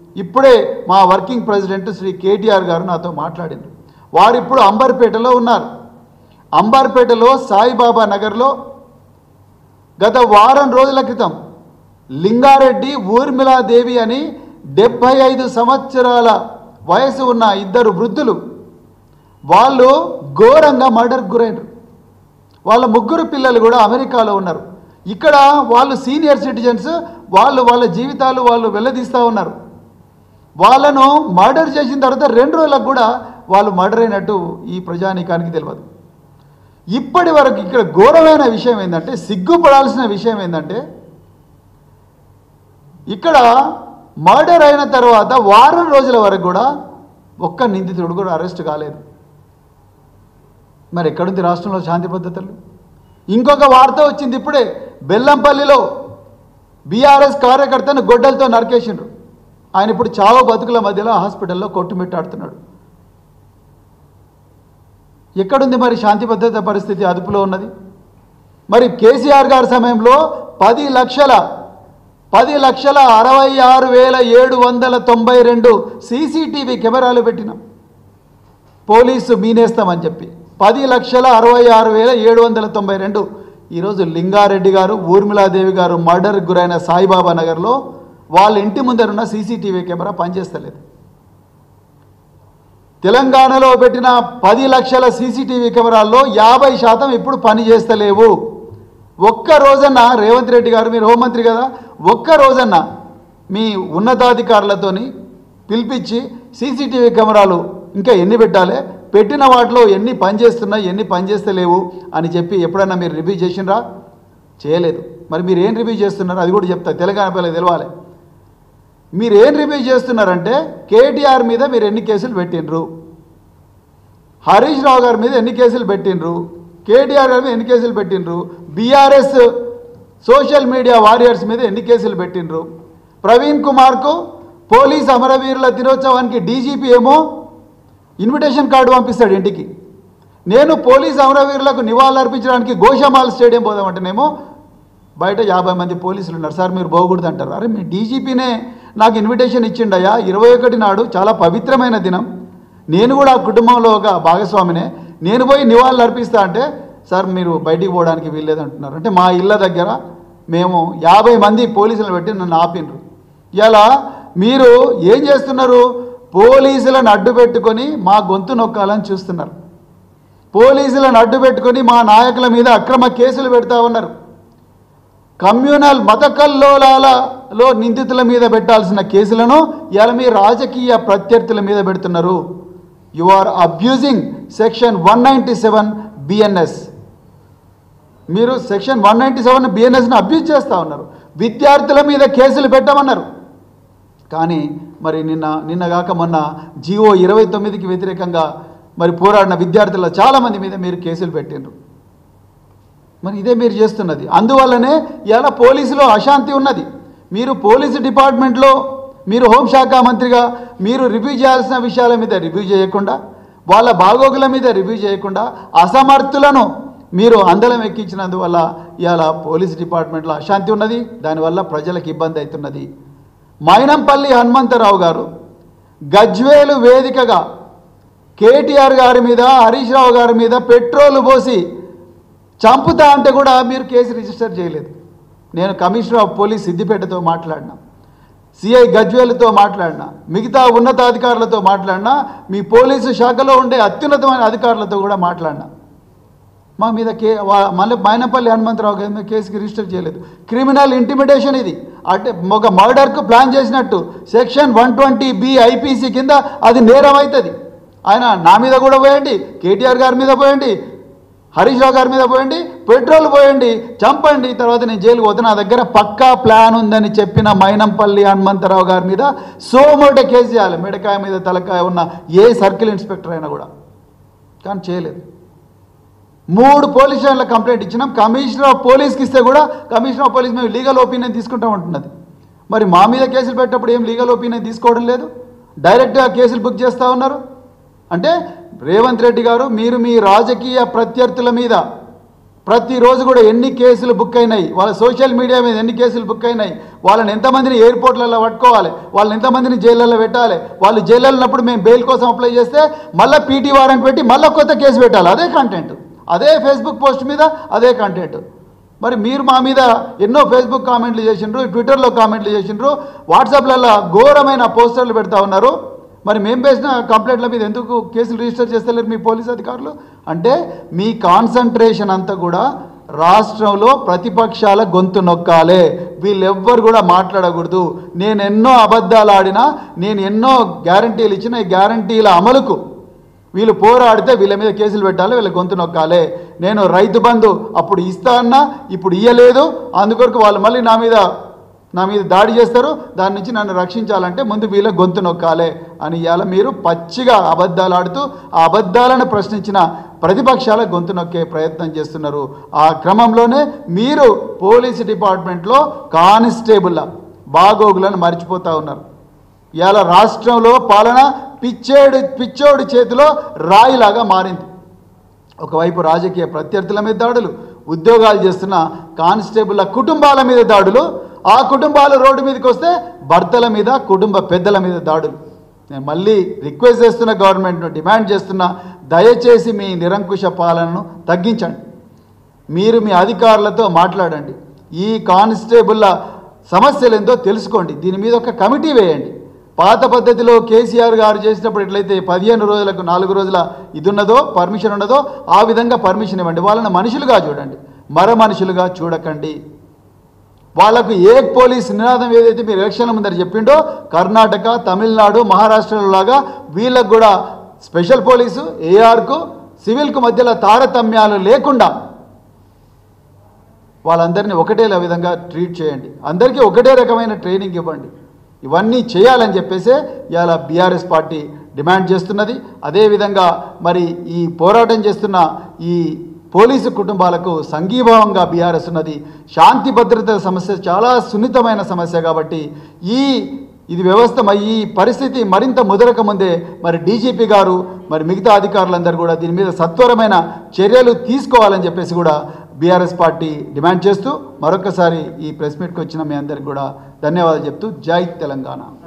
ఇప్పుడే మా working president Shri KTR గారు నాతో మాట్లాడింది వారు ఇప్పుడు అంబర్పేటలో ఉన్నారు అంబర్పేటలో సాయిబాబా నగర్లో గత వారం రోజుల క్రితం లింగారెడ్డి ఊర్మిళాదేవి అని డెబ్భై ఐదు సంవత్సరాల వయసు ఉన్న ఇద్దరు వృద్ధులు వాళ్ళు ఘోరంగా మర్డర్కి గురైనరు వాళ్ళ ముగ్గురు పిల్లలు కూడా అమెరికాలో ఉన్నారు ఇక్కడ వాళ్ళు సీనియర్ సిటిజన్స్ వాళ్ళు వాళ్ళ జీవితాలు వాళ్ళు వెళ్ళదీస్తూ ఉన్నారు వాళ్ళను మర్డర్ చేసిన తర్వాత రెండు రోజులకు కూడా వాళ్ళు మర్డర్ అయినట్టు ఈ ప్రజానీకానికి తెలియదు ఇప్పటి వరకు ఇక్కడ ఘోరమైన విషయం ఏంటంటే సిగ్గుపడాల్సిన విషయం ఏంటంటే ఇక్కడ మర్డర్ అయిన తర్వాత వారం రోజుల వరకు కూడా ఒక్క నిందితుడు కూడా అరెస్ట్ కాలేదు మరి ఎక్కడుంది రాష్ట్రంలో శాంతి భద్రతలు ఇంకొక వార్త వచ్చింది ఇప్పుడే బెల్లంపల్లిలో బీఆర్ఎస్ కార్యకర్తను గొడ్డలతో నరికేసిండ్రు ఆయన ఇప్పుడు చావు బతుకుల మధ్యలో హాస్పిటల్లో కొట్టుమిట్టాడుతున్నాడు ఎక్కడుంది మరి శాంతి భద్రత పరిస్థితి అదుపులో ఉన్నది మరి కేసీఆర్ గారి సమయంలో పది లక్షల పది లక్షల అరవై ఆరు వేల ఏడు వందల తొంభై రెండు సీసీటీవీ కెమెరాలు పెట్టినాం పోలీసు మీనేస్తామని చెప్పి పది లక్షల అరవై ఆరు వేల ఏడు వందల తొంభై రెండు ఈరోజు లింగారెడ్డి గారు ఊర్మిళాదేవి గారు మర్డర్కి గురైన సాయిబాబా నగర్లో వాళ్ళ ఇంటి ముందరున్న సీసీటీవీ కెమెరా పనిచేస్తలేదు తెలంగాణలో పెట్టిన పది లక్షల సీసీటీవీ కెమెరాల్లో యాభై శాతం ఇప్పుడు పని చేస్తలేవు ఒక్క రోజన్న రేవంత్ రెడ్డి గారు మీరు హోంమంత్రి కదా ఒక్క రోజన్న మీ ఉన్నతాధికారులతోని పిలిపించి సీసీటీవీ కెమెరాలు ఇంకా ఎన్ని పెట్టాలి పెట్టిన వాటిలో ఎన్ని పనిచేస్తున్నాయి ఎన్ని పనిచేస్తలేవు అని చెప్పి ఎప్పుడన్నా మీరు రివ్యూ చేసినరా చేయలేదు మరి మీరు ఏం రివ్యూ చేస్తున్నారు అది కూడా చెప్తా తెలంగాణ పిల్లలకు తెలవాలి మీరు ఏం రివ్యూ చేస్తున్నారంటే కేటీఆర్ మీద మీరు ఎన్ని కేసులు పెట్టినరు హరీష్ రావు గారి మీద ఎన్ని కేసులు పెట్టినరు కేటీఆర్ గారి మీద ఎన్ని కేసులు పెట్టినరు బీఆర్ఎస్ సోషల్ మీడియా వారియర్స్ మీద ఎన్ని కేసులు పెట్టినరు ప్రవీణ్ కుమార్కు పోలీస్ అమరవీరుల దినోత్సవానికి డీజీపీ ఏమో ఇన్విటేషన్ కార్డు పంపిస్తాడు ఇంటికి నేను పోలీస్ అమరవీరులకు నివాళులర్పించడానికి గోషామాల్ స్టేడియం పోదామంటేనేమో బయట యాభై మంది పోలీసులు ఉన్నారు సార్ మీరు పోకూడదు అంటారు అరే మీ డీజీపీనే నాకు ఇన్విటేషన్ ఇచ్చిండయ్యా ఇరవై ఒకటి నాడు చాలా పవిత్రమైన దినం నేను కూడా ఆ కుటుంబంలో ఒక భాగస్వామినే నేను పోయి నివాళులు అర్పిస్తా అంటే సార్ మీరు బయటికి పోవడానికి వీల్లేదు అంటున్నారు అంటే మా ఇళ్ళ దగ్గర మేము యాభై మంది పోలీసులు పెట్టి నన్ను ఆపినరు ఇలా మీరు ఏం చేస్తున్నారు పోలీసులను అడ్డు పెట్టుకొని మా గొంతు నొక్కాలని చూస్తున్నారు పోలీసులను అడ్డు పెట్టుకొని మా నాయకుల మీద అక్రమ కేసులు పెడతా ఉన్నారు కమ్యూనల్ మత కల్లోలాలలో నిందితుల మీద పెట్టాల్సిన కేసులను ఇలా మీ రాజకీయ ప్రత్యర్థుల మీద పెడుతున్నారు you are abusing section one ninety seven BNS మీరు సెక్షన్ వన్ నైంటీ సెవెన్ బిఎన్ఎస్ని అబ్యూజ్ చేస్తూ ఉన్నారు విద్యార్థుల మీద కేసులు పెట్టమన్నారు కానీ మరి నిన్న నిన్నగాక మొన్న జిఓ ఇరవై తొమ్మిదికి వ్యతిరేకంగా మరి పోరాడిన విద్యార్థుల చాలామంది మీద మీరు కేసులు పెట్టిండ్రు మరి ఇదే మీరు చేస్తున్నది అందువల్లనే ఇలా పోలీసులో అశాంతి ఉన్నది మీరు పోలీసు డిపార్ట్మెంట్లో మీరు హోంశాఖ మంత్రిగా మీరు రివ్యూ చేయాల్సిన విషయాల మీద రివ్యూ చేయకుండా వాళ్ళ బాగోగుల మీద రివ్యూ చేయకుండా అసమర్థులను మీరు అందలం ఎక్కించినందువల్ల ఇవాళ పోలీస్ డిపార్ట్మెంట్లో అశాంతి ఉన్నది దానివల్ల ప్రజలకు ఇబ్బంది అవుతున్నది మైనంపల్లి హనుమంతరావు గారు గజ్వేలు వేదికగా కేటీఆర్ గారి మీద హరీష్ రావు గారి మీద పెట్రోల్ పోసి చంపుతా అంటే కూడా మీరు కేసు రిజిస్టర్ చేయలేదు నేను కమిషనర్ ఆఫ్ పోలీస్ సిద్దిపేటతో మాట్లాడినా సిఐ గజ్వేల్తో మాట్లాడినా మిగతా ఉన్నతాధికారులతో మాట్లాడినా మీ పోలీసు శాఖలో ఉండే అత్యున్నతమైన అధికారులతో కూడా మాట్లాడినా మా మీద కే వా- మళ్ళీ మైనపల్లి హనుమంతరావు గారి మీద కేసుకి రిజిస్టర్ చేయలేదు క్రిమినల్ ఇంటిమిడేషన్ ఇది అంటే ఒక మర్డర్కు ప్లాన్ చేసినట్టు section one twenty B IPC కింద అది నేరం అవుతుంది ఆయన నా మీద కూడా పోయండి కేటీఆర్ గారి మీద పోయండి హరీష్ రావు గారి మీద పోయండి పెట్రోల్ పోయండి చంపండి తర్వాత నేను జైలుకు పోతే నా దగ్గర పక్కా ప్లాన్ ఉందని చెప్పిన మైనంపల్లి హనుమంతరావు గారి మీద సోమోట కేసు చేయాలి మిడకాయ మీద తలకాయ ఉన్న ఏ సర్కిల్ ఇన్స్పెక్టర్ అయినా కూడా కానీ చేయలేదు మూడు పోలీస్ స్టేషన్ల కంప్లైంట్ ఇచ్చినాం కమిషనర్ ఆఫ్ పోలీస్కి ఇస్తే కూడా కమిషనర్ ఆఫ్ పోలీస్ మేము లీగల్ ఒపీనియన్ తీసుకుంటాం అంటున్నది మరి మా మీద కేసులు పెట్టినప్పుడు ఏం లీగల్ ఒపీనియన్ తీసుకోవడం లేదు డైరెక్ట్గా కేసులు బుక్ చేస్తూ ఉన్నారు అంటే రేవంత్ రెడ్డి గారు మీరు మీ రాజకీయ ప్రత్యర్థుల మీద ప్రతిరోజు కూడా ఎన్ని కేసులు బుక్ అయినాయి వాళ్ళ సోషల్ మీడియా మీద ఎన్ని కేసులు బుక్ అయినాయి వాళ్ళని ఎంతమందిని ఎయిర్పోర్ట్లలో పట్టుకోవాలి వాళ్ళని ఎంతమందిని జైళ్ళల్లో పెట్టాలి వాళ్ళు జైల్లో ఉన్నప్పుడు మేము బెయిల్ కోసం అప్లై చేస్తే మళ్ళీ పీటీ వారెంట్ పెట్టి మళ్ళీ కొత్త కేసు పెట్టాలి అదే కంటెంట్ అదే ఫేస్బుక్ పోస్ట్ మీద అదే కంటెంట్ మరి మీరు మా మీద ఎన్నో ఫేస్బుక్ కామెంట్లు చేసిండ్రు ట్విట్టర్లో కామెంట్లు చేసిండ్రు వాట్సాప్లలో ఘోరమైన పోస్టర్లు పెడతా ఉన్నారు మరి మేము వేసిన కంప్లైంట్ల మీద ఎందుకు కేసులు రిజిస్టర్ చేస్తలేరు మీ పోలీస్ అధికారులు అంటే మీ కాన్సన్ట్రేషన్ అంతా కూడా రాష్ట్రంలో ప్రతిపక్షాల గొంతు నొక్కాలే వీళ్ళెవ్వరు కూడా మాట్లాడకూడదు నేను ఎన్నో అబద్ధాలు ఆడినా నేను ఎన్నో గ్యారంటీలు ఇచ్చిన ఈ గ్యారంటీల అమలుకు వీళ్ళు పోరాడితే వీళ్ళ మీద కేసులు పెట్టాలి వీళ్ళ గొంతు నొక్కాలి నేను రైతు బంధు అప్పుడు ఇస్తా అన్నా ఇప్పుడు ఇయ్యలేదు అందుకొరకు వాళ్ళు మళ్ళీ నా మీద నా మీద దాడి చేస్తారు దాని నుంచి నన్ను రక్షించాలంటే ముందు వీళ్ళ గొంతు నొక్కాలి అని ఇవాళ మీరు పచ్చిగా అబద్ధాలు ఆడుతూ ఆ అబద్ధాలను ప్రశ్నించిన ప్రతిపక్షాల గొంతు నొక్కే ప్రయత్నం చేస్తున్నారు ఆ క్రమంలోనే మీరు పోలీసు డిపార్ట్మెంట్లో కానిస్టేబుల్ బాగోగులను మర్చిపోతూ ఉన్నారు ఇవాళ రాష్ట్రంలో పాలన పిచ్చేడు పిచ్చోడి చేతిలో రాయిలాగా మారింది ఒకవైపు రాజకీయ ప్రత్యర్థుల మీద దాడులు ఉద్యోగాలు చేస్తున్న కానిస్టేబుల్ల కుటుంబాల మీద దాడులు ఆ కుటుంబాలు రోడ్డు మీదకి వస్తే భర్తల మీద కుటుంబ పెద్దల మీద దాడులు నేను మళ్ళీ రిక్వెస్ట్ చేస్తున్న గవర్నమెంట్ను డిమాండ్ చేస్తున్న దయచేసి మీ నిరంకుశ పాలనను తగ్గించండి మీరు మీ అధికారులతో మాట్లాడండి ఈ కానిస్టేబుల్ల సమస్యలు ఏందో తెలుసుకోండి దీని మీద ఒక కమిటీ వేయండి పాత పద్ధతిలో కేసీఆర్ గారు చేసినప్పుడు ఎట్లయితే పదిహేను రోజులకు నాలుగు రోజుల ఇది ఉన్నదో పర్మిషన్ ఉన్నదో ఆ విధంగా పర్మిషన్ ఇవ్వండి వాళ్ళని మనుషులుగా చూడండి మర మనుషులుగా చూడకండి వాళ్ళకు ఏ పోలీస్ నినాదం ఏదైతే మీరు ఎలక్షన్ల ముందర చెప్పిండో కర్ణాటక తమిళనాడు మహారాష్ట్రలో లాగా వీళ్ళకు కూడా స్పెషల్ పోలీసు ఏఆర్కు సివిల్కు మధ్యలో తారతమ్యాలు లేకుండా వాళ్ళందరినీ ఒకటే విధంగా ట్రీట్ చేయండి అందరికీ ఒకటే రకమైన ట్రైనింగ్ ఇవ్వండి ఇవన్నీ చేయాలని చెప్పేసే ఇవాళ బీఆర్ఎస్ పార్టీ డిమాండ్ చేస్తున్నది అదేవిధంగా మరి ఈ పోరాటం చేస్తున్న ఈ పోలీసు కుటుంబాలకు సంఘీభావంగా బీఆర్ఎస్ ఉన్నది శాంతి భద్రతల సమస్య చాలా సున్నితమైన సమస్య కాబట్టి ఈ ఇది వ్యవస్థ మరి ఈ పరిస్థితి మరింత ముదరక ముందే మరి డీజీపీ గారు మరి మిగతా అధికారులందరూ కూడా దీని మీద సత్వరమైన చర్యలు తీసుకోవాలని చెప్పేసి కూడా బీఆర్ఎస్ పార్టీ డిమాండ్ చేస్తూ మరొకసారి ఈ ప్రెస్ మీట్కి వచ్చిన మీ అందరికి కూడా ధన్యవాదాలు చెప్తూ జై తెలంగాణ